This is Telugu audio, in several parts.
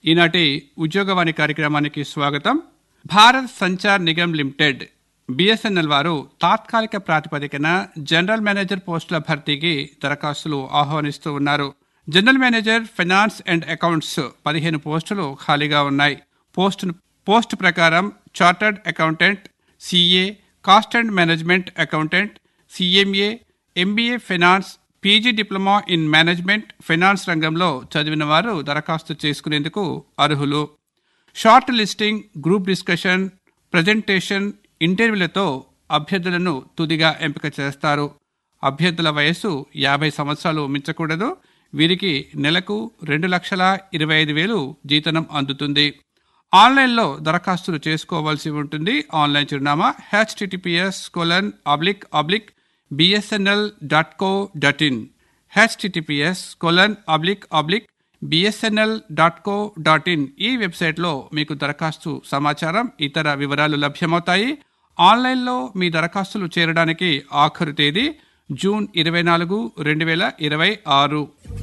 ఈనాటి ఉద్యోగవాణి కార్యక్రమానికి స్వాగతం భారత్ సంచార్ నిగమ్ లిమిటెడ్ బిఎస్ఎన్ఎల్ వారు తాత్కాలిక ప్రాతిపదికన జనరల్ మేనేజర్ పోస్టుల భర్తీకి దరఖాస్తులు ఆహ్వానిస్తూ ఉన్నారు general manager finance and accounts పదిహేను పోస్టులు ఖాళీగా ఉన్నాయి పోస్ట్ పోస్ట్ ప్రకారం chartered accountant CA cost and management accountant CMA MBA finance PG diploma in management finance రంగంలో చదివిన వారు దరఖాస్తు చేసుకునేందుకు అర్హులు shortlisting group discussion presentation ఇంటర్వ్యూలతో అభ్యర్థులను తుదిగా ఎంపిక చేస్తారు అభ్యర్థుల వయస్సు యాభై సంవత్సరాలు మించకూడదు వీరికి నెలకు రెండు లక్షల ఇరవై ఐదు వేలు జీతనం అందుతుంది ఆన్లైన్లో దరఖాస్తులు చేసుకోవాల్సి ఉంటుంది ఆన్లైన్ చిరునామా HTTPS colon oblique oblique BSNL dot co dot in HTTPS colon oblique oblique BSNL dot co dot in ఈ వెబ్సైట్లో మీకు దరఖాస్తు సమాచారం ఇతర వివరాలు లభ్యమవుతాయి ఆన్లైన్లో మీ దరఖాస్తులు చేరడానికి ఆఖరు తేదీ జూన్ ఇరవై నాలుగు రెండు వేల ఇరవై ఆరు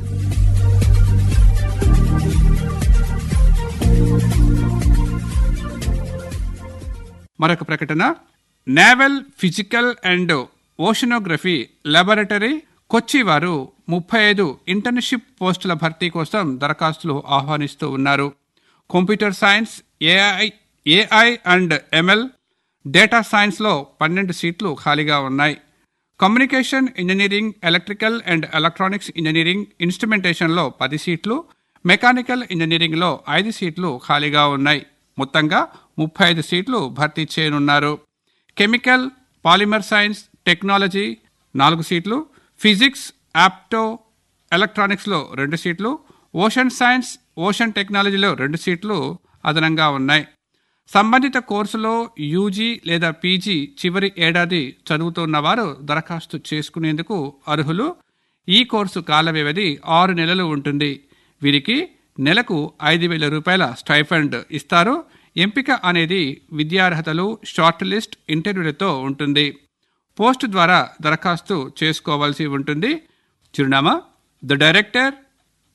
మరొక ప్రకటన naval physical and oceanography laboratory Kochi వారు ముప్పై ఐదు ఇంటర్న్షిప్ పోస్టుల భర్తీ కోసం దరఖాస్తులు ఆహ్వానిస్తూ ఉన్నారు computer science AI AI and ML data సైన్స్లో పన్నెండు సీట్లు ఖాళీగా ఉన్నాయి communication engineering electrical and electronics engineering ఇన్స్ట్రుమెంటేషన్లో పది సీట్లు మెకానికల్ ఇంజనీరింగ్లో ఐదు సీట్లు ఖాళీగా ఉన్నాయి మొత్తంగా ముప్పై ఐదు సీట్లు భర్తీ చేయనున్నారు కెమికల్ పాలిమర్ సైన్స్ టెక్నాలజీ నాలుగు సీట్లు ఫిజిక్స్ యాప్టో ఎలక్ట్రానిక్స్లో రెండు సీట్లు ఓషన్ సైన్స్ ఓషన్ టెక్నాలజీలో రెండు సీట్లు అదనంగా ఉన్నాయి సంబంధిత కోర్సులో యూజీ లేదా పీజీ చివరి ఏడాది చదువుతున్న వారు దరఖాస్తు చేసుకునేందుకు అర్హులు ఈ కోర్సు కాల వ్యవధి ఆరు నెలలు ఉంటుంది వీరికి నెలకు ఐదు వేల రూపాయల స్టైఫండ్ ఇస్తారు ఎంపిక అనేది విద్యార్హతలు షార్ట్ లిస్ట్ ఇంటర్వ్యూలతో ఉంటుంది పోస్ట్ ద్వారా దరఖాస్తు చేసుకోవాల్సి ఉంటుంది చిరునామా the director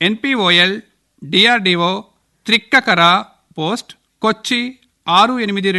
NPOL DRDO Thrikkakara post Kochi ఆరు ఎనిమిది